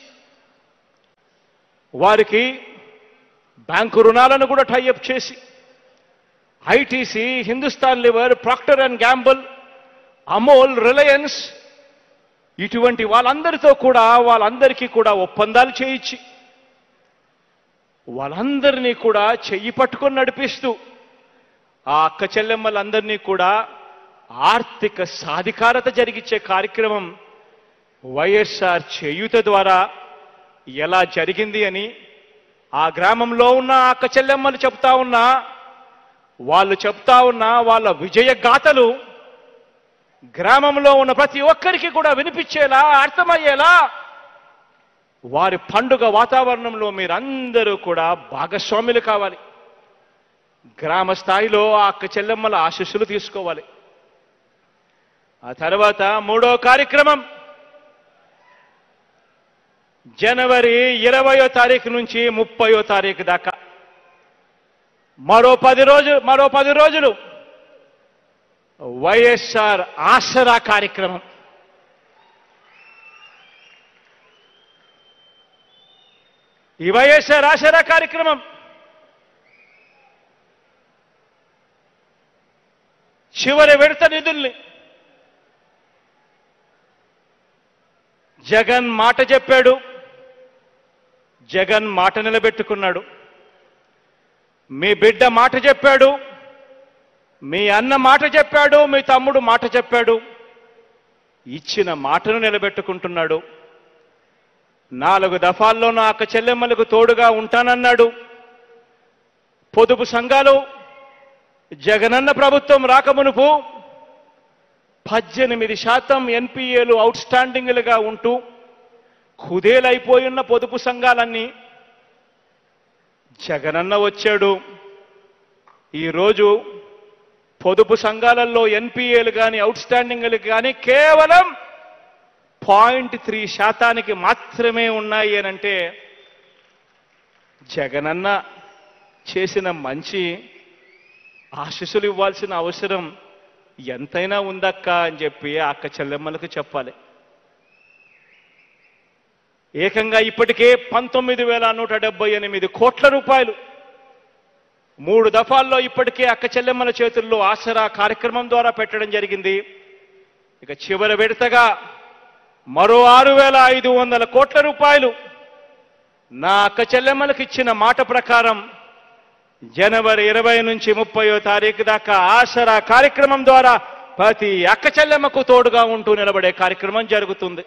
వారికి బ్యాంకు రుణాలను కూడా టైఅప్ చేసి ITC Hindustan Lever Procter and Gamble Amul Reliance ఇటువంటి వాళ్ళందరితో కూడా వాళ్ళందరికీ కూడా ఒప్పందాలు చేయించి వాళ్ళందరినీ కూడా చెయ్యి పట్టుకొని నడిపిస్తూ ఆ అక్క చెల్లెమ్మలందరినీ కూడా ఆర్థిక సాధికారత జరిగించే కార్యక్రమం వైఎస్ఆర్ చేయూత ద్వారా ఎలా జరిగింది అని ఆ గ్రామంలో ఉన్న అక్క చెల్లెమ్మలు చెప్తా ఉన్నా వాళ్ళు చెప్తా ఉన్న వాళ్ళ విజయ గాథలు గ్రామంలో ఉన్న ప్రతి ఒక్కరికి కూడా వినిపించేలా అర్థమయ్యేలా వారి పండుగ వాతావరణంలో మీరందరూ కూడా భాగస్వాములు కావాలి గ్రామ స్థాయిలో ఆ అక్క చెల్లెమ్మల ఆశీస్సులు తీసుకోవాలి ఆ తర్వాత మూడో కార్యక్రమం జనవరి ఇరవయో తారీఖు నుంచి ముప్పయో తారీఖు దాకా మరో పది రోజులు మరో పది రోజులు వైఎస్ఆర్ ఆసరా కార్యక్రమం ఈ వైఎస్ఆర్ ఆసరా కార్యక్రమం చివరి విడత నిధుల్ని జగన్ మాట చెప్పాడు జగన్ మాట నిలబెట్టుకున్నాడు మీ బిడ్డ మాట చెప్పాడు మీ అన్న మాట చెప్పాడు మీ తమ్ముడు మాట చెప్పాడు ఇచ్చిన మాటను నిలబెట్టుకుంటున్నాడు నాలుగు దఫాల్లో నా అక్క చెల్లెమ్మలకు తోడుగా ఉంటానన్నాడు పొదుపు సంఘాలు జగనన్న ప్రభుత్వం రాకమునుపు పద్దెనిమిది శాతం ఎన్పిఏలు అవుట్ స్టాండింగ్లుగా ఉంటూ కుదేలైపోయిన పొదుపు సంఘాలన్నీ జగనన్న వచ్చాడు ఈరోజు పొదుపు సంఘాలలో ఎన్పిఏలు కానీ అవుట్ స్టాండింగ్లు కానీ కేవలం పాయింట్ త్రీ శాతానికి మాత్రమే ఉన్నాయి అని అంటే జగనన్న చేసిన మంచి ఆశీస్సులు ఇవ్వాల్సిన అవసరం ఎంతైనా ఉందక్క అని చెప్పి ఆ అక్క చెల్లెమ్మలకు చెప్పాలి ఏకంగా ఇప్పటికే పంతొమ్మిది వేల నూట డెబ్బై ఎనిమిది కోట్ల రూపాయలు మూడు దఫాల్లో ఇప్పటికే అక్క చెల్లెమ్మల చేతుల్లో ఆసరా కార్యక్రమం ద్వారా పెట్టడం జరిగింది ఇక చివరి విడతగా మరో ఆరు వేల ఐదు వందల కోట్ల రూపాయలు నా అక్క చెల్లెమ్మలకు ఇచ్చిన మాట ప్రకారం జనవరి ఇరవై నుంచి ముప్పయో తారీఖు దాకా ఆసరా కార్యక్రమం ద్వారా ప్రతి అక్క చెల్లెమ్మకు తోడుగా ఉంటూ నిలబడే కార్యక్రమం జరుగుతుంది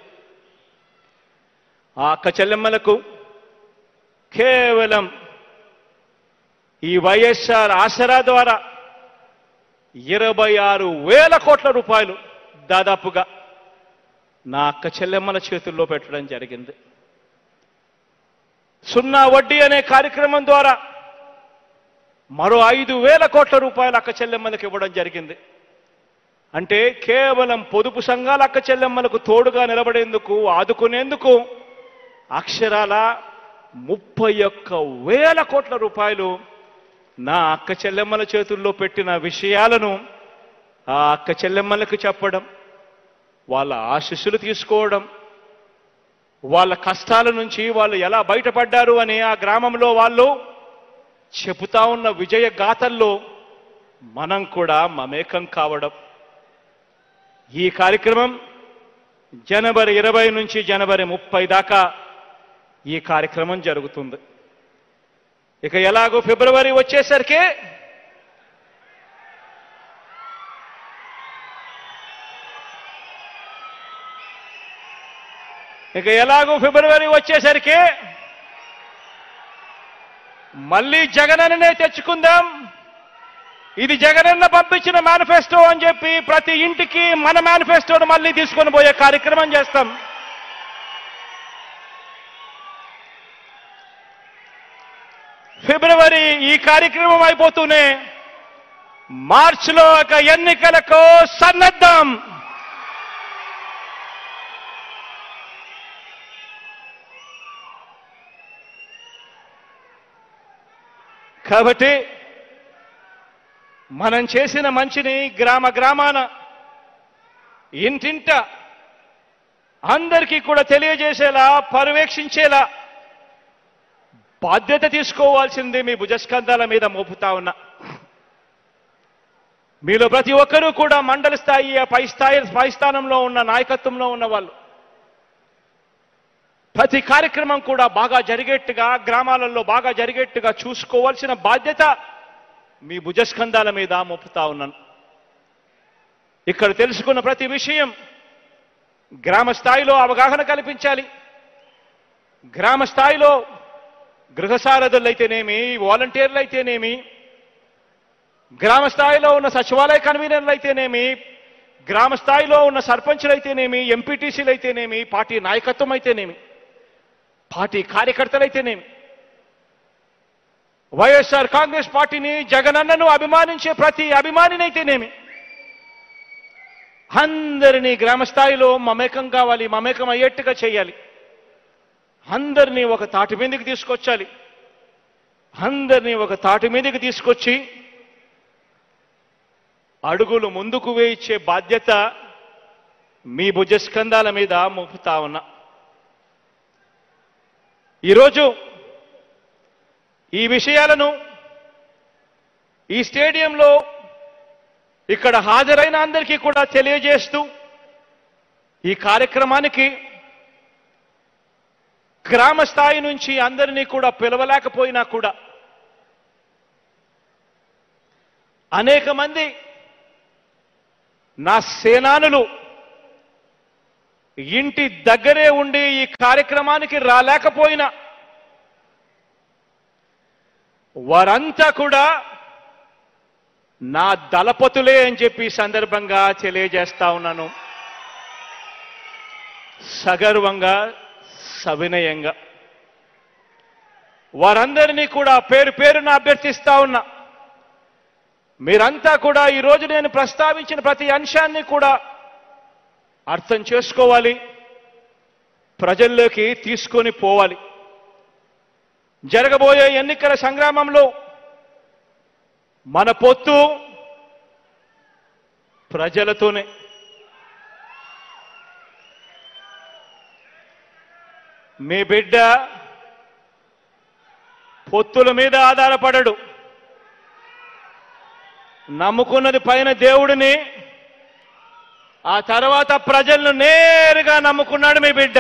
ఆ అక్క చెల్లెమ్మలకు కేవలం ఈ వైఎస్ఆర్ ఆసరా ద్వారా ఇరవై ఆరు వేల కోట్ల రూపాయలు దాదాపుగా నా అక్క చెల్లెమ్మల చేతుల్లో పెట్టడం జరిగింది సున్నా వడ్డీ అనే కార్యక్రమం ద్వారా మరో ఐదు వేల కోట్ల రూపాయలు అక్క చెల్లెమ్మలకు ఇవ్వడం జరిగింది అంటే కేవలం పొదుపు సంఘాల అక్క చెల్లెమ్మలకు తోడుగా నిలబడేందుకు ఆదుకునేందుకు అక్షరాల ముప్పై ఒక్క వేల కోట్ల రూపాయలు నా అక్క చెల్లెమ్మల చేతుల్లో పెట్టిన విషయాలను ఆ అక్క చెల్లెమ్మలకు చెప్పడం వాళ్ళ ఆశీస్సులు తీసుకోవడం వాళ్ళ కష్టాల నుంచి వాళ్ళు ఎలా బయటపడ్డారు అని ఆ గ్రామంలో వాళ్ళు చెబుతా ఉన్న విజయ గాథల్లో మనం కూడా మమేకం కావడం ఈ కార్యక్రమం జనవరి ఇరవై నుంచి జనవరి ముప్పై దాకా ఈ కార్యక్రమం జరుగుతుంది ఇక ఎలాగో ఫిబ్రవరి వచ్చేసరికి ఇక ఎలాగో ఫిబ్రవరి వచ్చేసరికి మళ్ళీ జగనన్ననే తెచ్చుకుందాం ఇది జగనన్న పంపించిన మేనిఫెస్టో అని చెప్పి ప్రతి ఇంటికి మన మేనిఫెస్టోను మళ్ళీ తీసుకొని పోయే కార్యక్రమం చేస్తాం ఫిబ్రవరి ఈ కార్యక్రమం అయిపోతూనే మార్చిలో ఒక ఎన్నికలకు సన్నద్ధం కాబట్టి మనం చేసిన మంచిని గ్రామ గ్రామాన ఇంటింట అందరికీ కూడా తెలియజేసేలా పర్యవేక్షించేలా బాధ్యత తీసుకోవాల్సింది మీ భుజస్కంధాల మీద మోపుతా ఉన్నా మీలో ప్రతి ఒక్కరూ కూడా మండల స్థాయి ఆ పై స్థాయి పై స్థానంలో ఉన్న నాయకత్వంలో ఉన్న వాళ్ళు ప్రతి కార్యక్రమం కూడా బాగా జరిగేట్టుగా గ్రామాలలో బాగా జరిగేట్టుగా చూసుకోవాల్సిన బాధ్యత మీ భుజస్కంధాల మీద మోపుతా ఉన్నాను ఇక్కడ తెలుసుకున్న ప్రతి విషయం గ్రామ స్థాయిలో అవగాహన కల్పించాలి గ్రామ స్థాయిలో గృహసారథులు అయితేనేమి వాలంటీర్లు అయితేనేమి గ్రామ స్థాయిలో ఉన్న సచివాలయ కన్వీనర్లు అయితేనేమి గ్రామ స్థాయిలో ఉన్న సర్పంచులు అయితేనేమి ఎంపీటీసీలు అయితేనేమి పార్టీ నాయకత్వం అయితేనేమి పార్టీ కార్యకర్తలు అయితేనేమి వైఎస్ఆర్ కాంగ్రెస్ పార్టీని జగనన్నను అభిమానించే ప్రతి అభిమానినైతేనేమి అందరినీ గ్రామ స్థాయిలో మమేకం కావాలి మమేకం అయ్యేట్టుగా చేయాలి అందరినీ ఒక తాటి మీదకి తీసుకొచ్చాలి అందరినీ ఒక తాటి మీదకి తీసుకొచ్చి అడుగులు ముందుకు వేయించే బాధ్యత మీ భుజస్కంధాల మీద మోపుతా ఉన్నా ఈరోజు ఈ విషయాలను ఈ స్టేడియంలో ఇక్కడ హాజరైన అందరికీ కూడా తెలియజేస్తూ ఈ కార్యక్రమానికి గ్రామ స్థాయి నుంచి అందరినీ కూడా పిలవలేకపోయినా కూడా అనేక మంది నా సేనానులు ఇంటి దగ్గరే ఉండి ఈ కార్యక్రమానికి రాలేకపోయినా వారంతా కూడా నా దళపతులే అని చెప్పి ఈ సందర్భంగా తెలియజేస్తా ఉన్నాను సగర్వంగా సవినయంగా వారందరినీ కూడా పేరు పేరున అభ్యర్థిస్తా ఉన్నా మీరంతా కూడా ఈ రోజు నేను ప్రస్తావించిన ప్రతి అంశాన్ని కూడా అర్థం చేసుకోవాలి ప్రజల్లోకి తీసుకొని పోవాలి జరగబోయే ఎన్నికల సంగ్రామంలో మన పొత్తు ప్రజలతోనే మీ బిడ్డ పొత్తుల మీద ఆధారపడడు నమ్ముకున్నది పైన దేవుడిని ఆ తర్వాత ప్రజలను నేరుగా నమ్ముకున్నాడు మీ బిడ్డ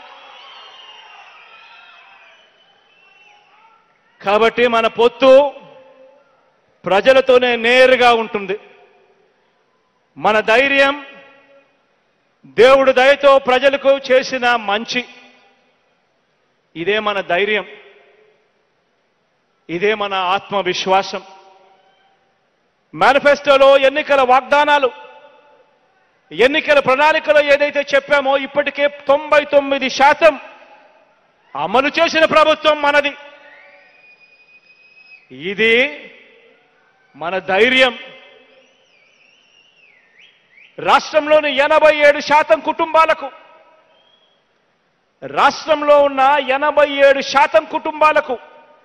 కాబట్టి మన పొత్తు ప్రజలతోనే నేరుగా ఉంటుంది మన ధైర్యం దేవుడు దయతో ప్రజలకు చేసిన మంచి ఇదే మన ధైర్యం ఇదే మన ఆత్మవిశ్వాసం మేనిఫెస్టోలో ఎన్నికల వాగ్దానాలు ఎన్నికల ప్రణాళికలో ఏదైతే చెప్పామో ఇప్పటికే తొంభై తొమ్మిది శాతం అమలు చేసిన ప్రభుత్వం మనది ఇది మన ధైర్యం రాష్ట్రంలోని ఎనభై ఏడు శాతం కుటుంబాలకు రాష్ట్రంలో ఉన్న ఎనభై ఏడు శాతం కుటుంబాలకు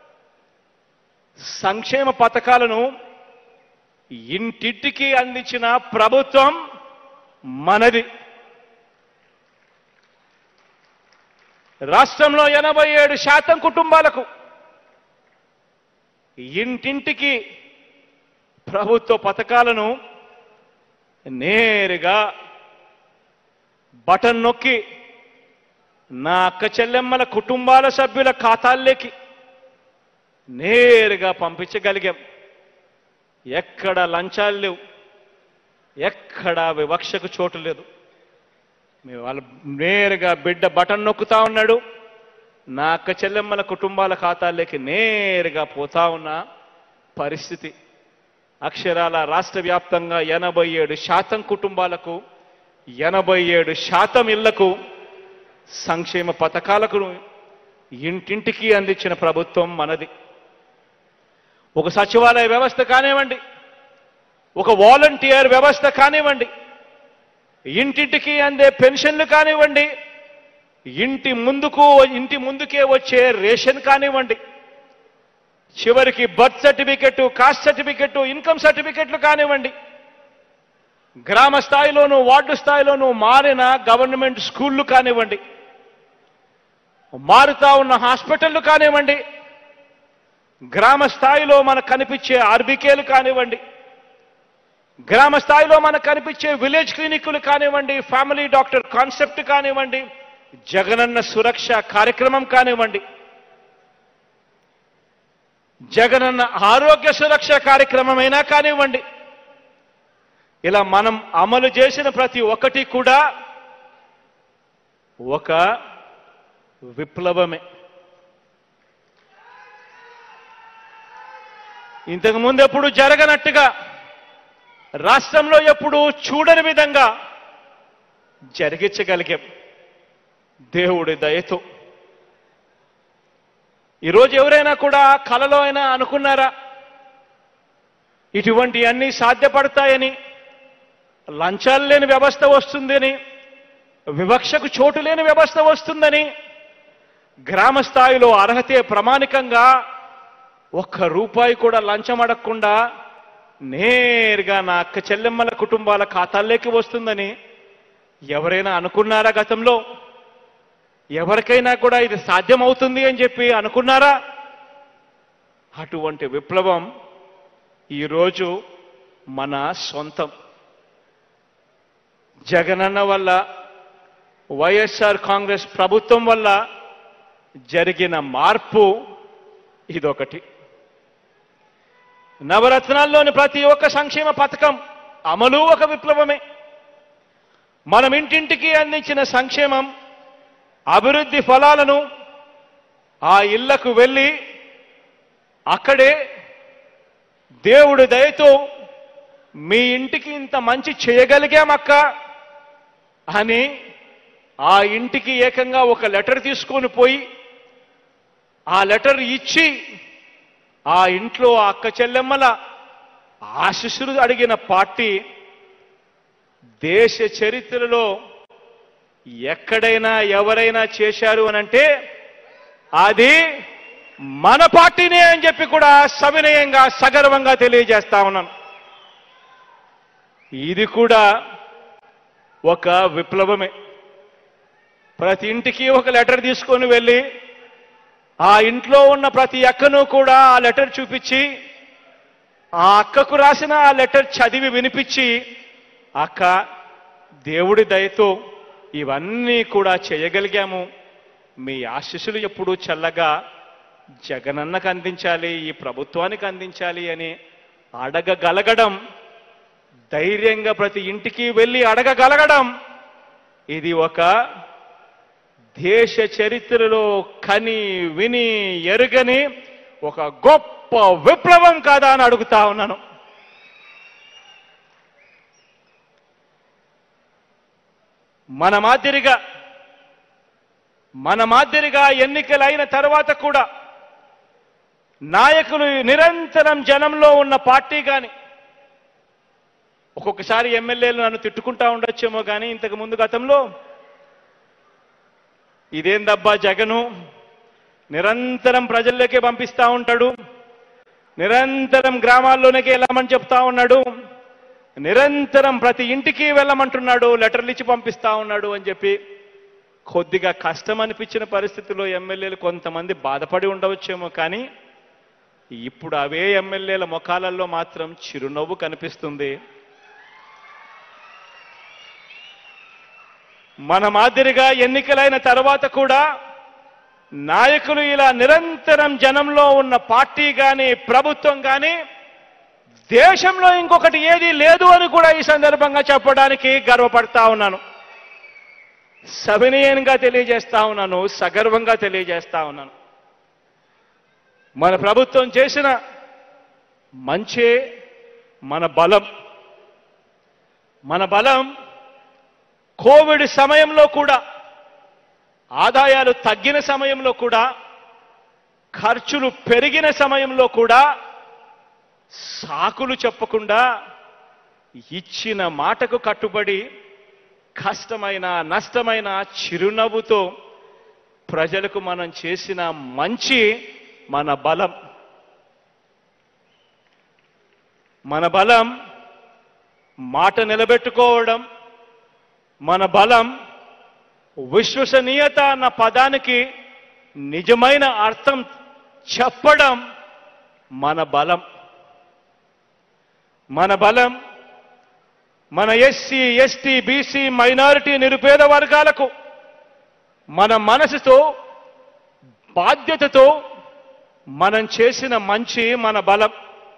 సంక్షేమ పథకాలను ఇంటింటికి అందించిన ప్రభుత్వం మనది రాష్ట్రంలో ఎనభై ఏడు శాతం కుటుంబాలకు ఇంటింటికి ప్రభుత్వ పథకాలను నేరుగా బటన్ నొక్కి నా అక్క చెల్లెమ్మల కుటుంబాల సభ్యుల ఖాతాల్లోకి నేరుగా పంపించగలిగాం ఎక్కడ లంచాలు లేవు ఎక్కడ వివక్షకు చోటు లేదు మీ వాళ్ళ నేరుగా బిడ్డ బటన్ నొక్కుతా ఉన్నాడు నా అక్క చెల్లెమ్మల కుటుంబాల ఖాతాల్లోకి నేరుగా పోతా ఉన్న పరిస్థితి అక్షరాల రాష్ట్ర వ్యాప్తంగా ఎనభై ఏడు శాతం కుటుంబాలకు ఎనభై ఏడు శాతం ఇళ్లకు సంక్షేమ పథకాలకు ఇంటింటికి అందించిన ప్రభుత్వం మనది ఒక సచివాలయ వ్యవస్థ కానివ్వండి ఒక వాలంటీర్ వ్యవస్థ కానివ్వండి ఇంటింటికి అందే పెన్షన్లు కానివ్వండి ఇంటి ముందుకు ఇంటి ముందుకే వచ్చే రేషన్ కానివ్వండి చివరికి birth certificate caste certificate income సర్టిఫికెట్లు కానివ్వండి గ్రామ స్థాయిలోనూ వార్డు స్థాయిలోనూ మారిన గవర్నమెంట్ స్కూళ్ళు కానివ్వండి మారుతా ఉన్న హాస్పిటళ్లు కానివ్వండి గ్రామ స్థాయిలో మనకు కనిపించే ఆర్బికేలు కానివ్వండి గ్రామ స్థాయిలో మనకు కనిపించే విలేజ్ క్లినిక్లు కానివ్వండి ఫ్యామిలీ డాక్టర్ కాన్సెప్ట్ కానివ్వండి జగనన్న సురక్ష కార్యక్రమం కానివ్వండి జగనన్న ఆరోగ్య సురక్ష కార్యక్రమమైనా కానివ్వండి ఇలా మనం అమలు చేసిన ప్రతి ఒక్కటి కూడా ఒక విప్లవమే ఇంతకు ముందు ఎప్పుడు జరగనట్టుగా రాష్ట్రంలో ఎప్పుడు చూడని విధంగా జరిగించగలిగాం దేవుడి దయతో ఈరోజు ఎవరైనా కూడా కలలో అయినా అనుకున్నారా ఇటువంటి అన్నీ సాధ్యపడతాయని లంచాలు లేని వ్యవస్థ వస్తుందని వివక్షకు చోటు లేని వ్యవస్థ వస్తుందని గ్రామ స్థాయిలో అర్హతే ప్రమాణికంగా ఒక్క రూపాయి కూడా లంచం అడగకుండా నేరుగా నా అక్క చెల్లెమ్మల కుటుంబాల ఖాతాల్లోకి వస్తుందని ఎవరైనా అనుకున్నారా గతంలో ఎవరికైనా కూడా ఇది సాధ్యమవుతుంది అని చెప్పి అనుకున్నారా అటువంటి విప్లవం ఈరోజు మన సొంతం జగనన్న వల్ల వైఎస్ఆర్ కాంగ్రెస్ ప్రభుత్వం వల్ల జరిగిన మార్పు ఇదొకటి నవరత్నాల్లోని ప్రతి ఒక్క సంక్షేమ పథకం అమలు ఒక విప్లవమే మనం ఇంటింటికి అందించిన సంక్షేమం అభివృద్ధి ఫలాలను ఆ ఇళ్లకు వెళ్ళి అక్కడే దేవుడి దయతో మీ ఇంటికి ఇంత మంచి చేయగలిగామక్క అని ఆ ఇంటికి ఏకంగా ఒక లెటర్ తీసుకొని పోయి ఆ లెటర్ ఇచ్చి ఆ ఇంట్లో ఆ అక్క చెల్లెమ్మల ఆశీస్సులు అడిగిన పార్టీ దేశ చరిత్రలో ఎక్కడైనా ఎవరైనా చేశారు అనంటే అది మన పార్టీనే అని చెప్పి కూడా సవినయంగా సగర్వంగా తెలియజేస్తా ఉన్నాను ఇది కూడా ఒక విప్లవమే ప్రతి ఇంటికి ఒక లెటర్ తీసుకొని వెళ్ళి ఆ ఇంట్లో ఉన్న ప్రతి అక్కను కూడా ఆ లెటర్ చూపించి ఆ అక్కకు రాసిన ఆ లెటర్ చదివి వినిపించి అక్క దేవుడి దయతో ఇవన్నీ కూడా చేయగలిగాము మీ ఆశీస్సులు ఎప్పుడూ చల్లగా జగనన్నకు అందించాలి ఈ ప్రభుత్వానికి అందించాలి అని అడగగలగడం ధైర్యంగా ప్రతి ఇంటికి వెళ్ళి అడగగలగడం ఇది ఒక దేశ చరిత్రలో కని విని ఎరుగని ఒక గొప్ప విప్లవం కాదా అని అడుగుతా ఉన్నాను మన మాదిరిగా మన మాదిరిగా ఎన్నికలైన తర్వాత కూడా నాయకులు నిరంతరం జనంలో ఉన్న పార్టీ కానీ ఒక్కొక్కసారి ఎమ్మెల్యేలు నన్ను తిట్టుకుంటా ఉండొచ్చేమో కానీ ఇంతకు ముందు గతంలో ఇదేందబ్బా జగను నిరంతరం ప్రజల్లోకే పంపిస్తా ఉంటాడు నిరంతరం గ్రామాల్లోనికి వెళ్ళమని చెప్తా ఉన్నాడు నిరంతరం ప్రతి ఇంటికి వెళ్ళమంటున్నాడు లెటర్లు ఇచ్చి పంపిస్తా ఉన్నాడు అని చెప్పి కొద్దిగా కష్టం అనిపించిన పరిస్థితిలో ఎమ్మెల్యేలు కొంతమంది బాధపడి ఉండవచ్చేమో కానీ ఇప్పుడు అవే ఎమ్మెల్యేల ముఖాలలో మాత్రం చిరునవ్వు కనిపిస్తుంది మన మాదిరిగా ఎన్నికలైన తర్వాత కూడా నాయకులు ఇలా నిరంతరం జనంలో ఉన్న పార్టీ కానీ ప్రభుత్వం కానీ దేశంలో ఇంకొకటి ఏది లేదు అని కూడా ఈ సందర్భంగా చెప్పడానికి గర్వపడతా ఉన్నాను సవినయంగా తెలియజేస్తా ఉన్నాను సగర్వంగా తెలియజేస్తా ఉన్నాను మన ప్రభుత్వం చేసిన మంచే మన బలం మన బలం కోవిడ్ సమయంలో కూడా ఆదాయాలు తగ్గిన సమయంలో కూడా ఖర్చులు పెరిగిన సమయంలో కూడా సాకులు చెప్పకుండా ఇచ్చిన మాటకు కట్టుబడి కష్టమైన నష్టమైన చిరునవ్వుతో ప్రజలకు మనం చేసిన మంచి మన బలం మన బలం మాట నిలబెట్టుకోవడం మన బలం విశ్వసనీయత అన్న పదానికి నిజమైన అర్థం చెప్పడం మన బలం మన బలం మన ఎస్సీ ఎస్టీ బీసీ మైనారిటీ నిరుపేద వర్గాలకు మన మనసుతో బాధ్యతతో మనం చేసిన మంచి మన బలం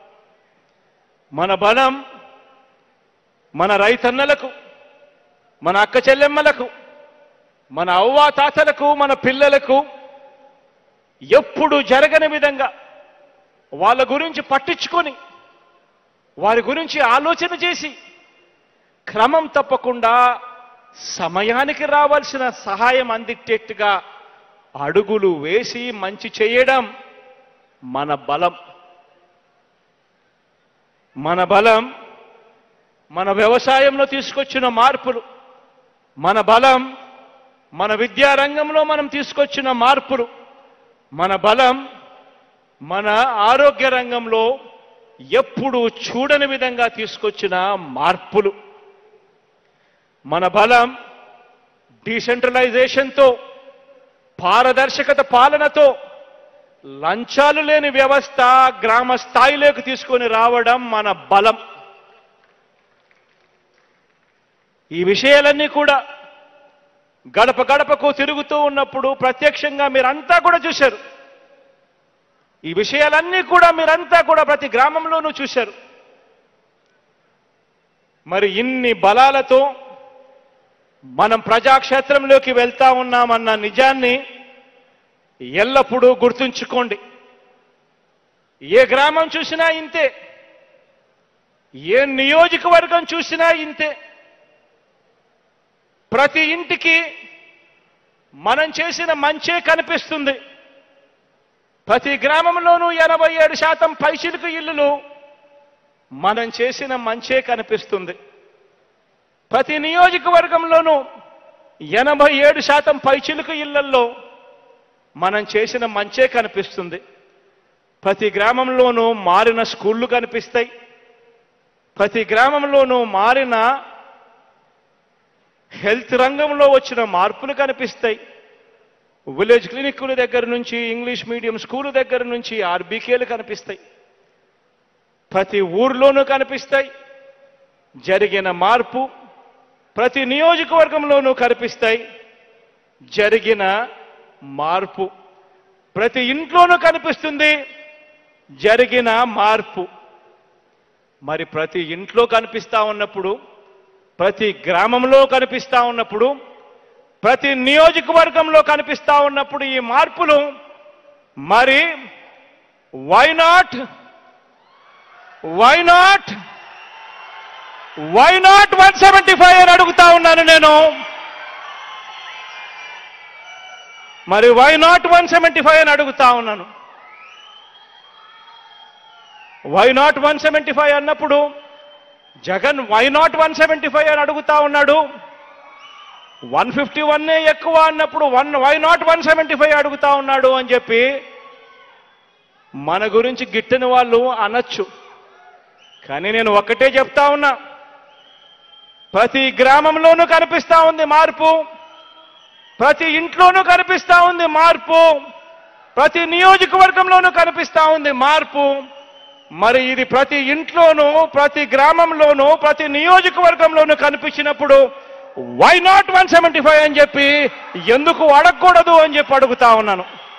మన బలం మన రైతన్నలకు మన అక్క చెల్లెమ్మలకు మన అవ్వా తాతలకు మన పిల్లలకు ఎప్పుడు జరగని విధంగా వాళ్ళ గురించి పట్టించుకొని వారి గురించి ఆలోచన చేసి క్రమం తప్పకుండా సమయానికి రావాల్సిన సహాయం అందిట్టేట్టుగా అడుగులు వేసి మంచి చేయడం మన బలం మన బలం మన వ్యవసాయంలో తీసుకొచ్చిన మార్పులు మన బలం మన విద్యారంగంలో మనం తీసుకొచ్చిన మార్పులు మన బలం మన ఆరోగ్య రంగంలో ఎప్పుడు చూడని విధంగా తీసుకొచ్చిన మార్పులు మన బలం డీసెంట్రలైజేషన్తో పారదర్శకత పాలనతో లంచాలు లేని వ్యవస్థ గ్రామ స్థాయిలోకి తీసుకొని రావడం మన బలం ఈ విషయాలన్నీ కూడా గడప గడపకు తిరుగుతూ ఉన్నప్పుడు ప్రత్యక్షంగా మీరంతా కూడా చూశారు ఈ విషయాలన్నీ కూడా మీరంతా కూడా ప్రతి గ్రామంలోనూ చూశారు మరి ఇన్ని బలాలతో మనం ప్రజాక్షేత్రంలోకి వెళ్తా ఉన్నామన్న నిజాన్ని ఎల్లప్పుడూ గుర్తుంచుకోండి ఏ గ్రామం చూసినా ఇంతే ఏ నియోజకవర్గం చూసినా ఇంతే ప్రతి ఇంటికి మనం చేసిన మంచే కనిపిస్తుంది ప్రతి గ్రామంలోనూ ఎనభై ఏడు శాతం పైచిలుకు ఇల్లులు మనం చేసిన మంచే కనిపిస్తుంది ప్రతి నియోజకవర్గంలోనూ ఎనభై ఏడు శాతం పైచిలుకు ఇళ్లల్లో మనం చేసిన మంచే కనిపిస్తుంది ప్రతి గ్రామంలోనూ మారిన స్కూళ్ళు కనిపిస్తాయి ప్రతి గ్రామంలోనూ మారిన హెల్త్ రంగంలో వచ్చిన మార్పులు కనిపిస్తాయి విలేజ్ క్లినిక్ల దగ్గర నుంచి ఇంగ్లీష్ మీడియం స్కూల్ దగ్గర నుంచి ఆర్బీకేలు కనిపిస్తాయి ప్రతి ఊర్లోనూ కనిపిస్తాయి జరిగిన మార్పు ప్రతి నియోజకవర్గంలోనూ కనిపిస్తాయి జరిగిన మార్పు ప్రతి ఇంట్లోనూ కనిపిస్తుంది జరిగిన మార్పు మరి ప్రతి ఇంట్లో కనిపిస్తా ఉన్నప్పుడు ప్రతి గ్రామంలో కనిపిస్తా ఉన్నప్పుడు ప్రతి నియోజకవర్గంలో కనిపిస్తా ఉన్నప్పుడు ఈ మార్పులు మరి why not why not why not one seventy five అని అడుగుతా ఉన్నాను నేను మరి why not one seventy five అని అడుగుతా ఉన్నాను why not one seventy five అన్నప్పుడు Jagan why not one seventy five అని అడుగుతా ఉన్నాడు వన్ ఫిఫ్టీ వన్నే ఎక్కువ అన్నప్పుడు one why not one seventy five అడుగుతా ఉన్నాడు అని చెప్పి మన గురించి గిట్టని వాళ్ళు అనొచ్చు కానీ నేను ఒక్కటే చెప్తా ఉన్నా ప్రతి గ్రామంలోనూ కనిపిస్తా ఉంది మార్పు ప్రతి ఇంట్లోనూ కనిపిస్తా ఉంది మార్పు ప్రతి నియోజకవర్గంలోనూ కనిపిస్తా ఉంది మార్పు మరి ఇది ప్రతి ఇంట్లోనూ ప్రతి గ్రామంలోనూ ప్రతి నియోజకవర్గంలోనూ కనిపించినప్పుడు why not one seventy five అని చెప్పి ఎందుకు అడగకూడదు అని చెప్పి అడుగుతా ఉన్నాను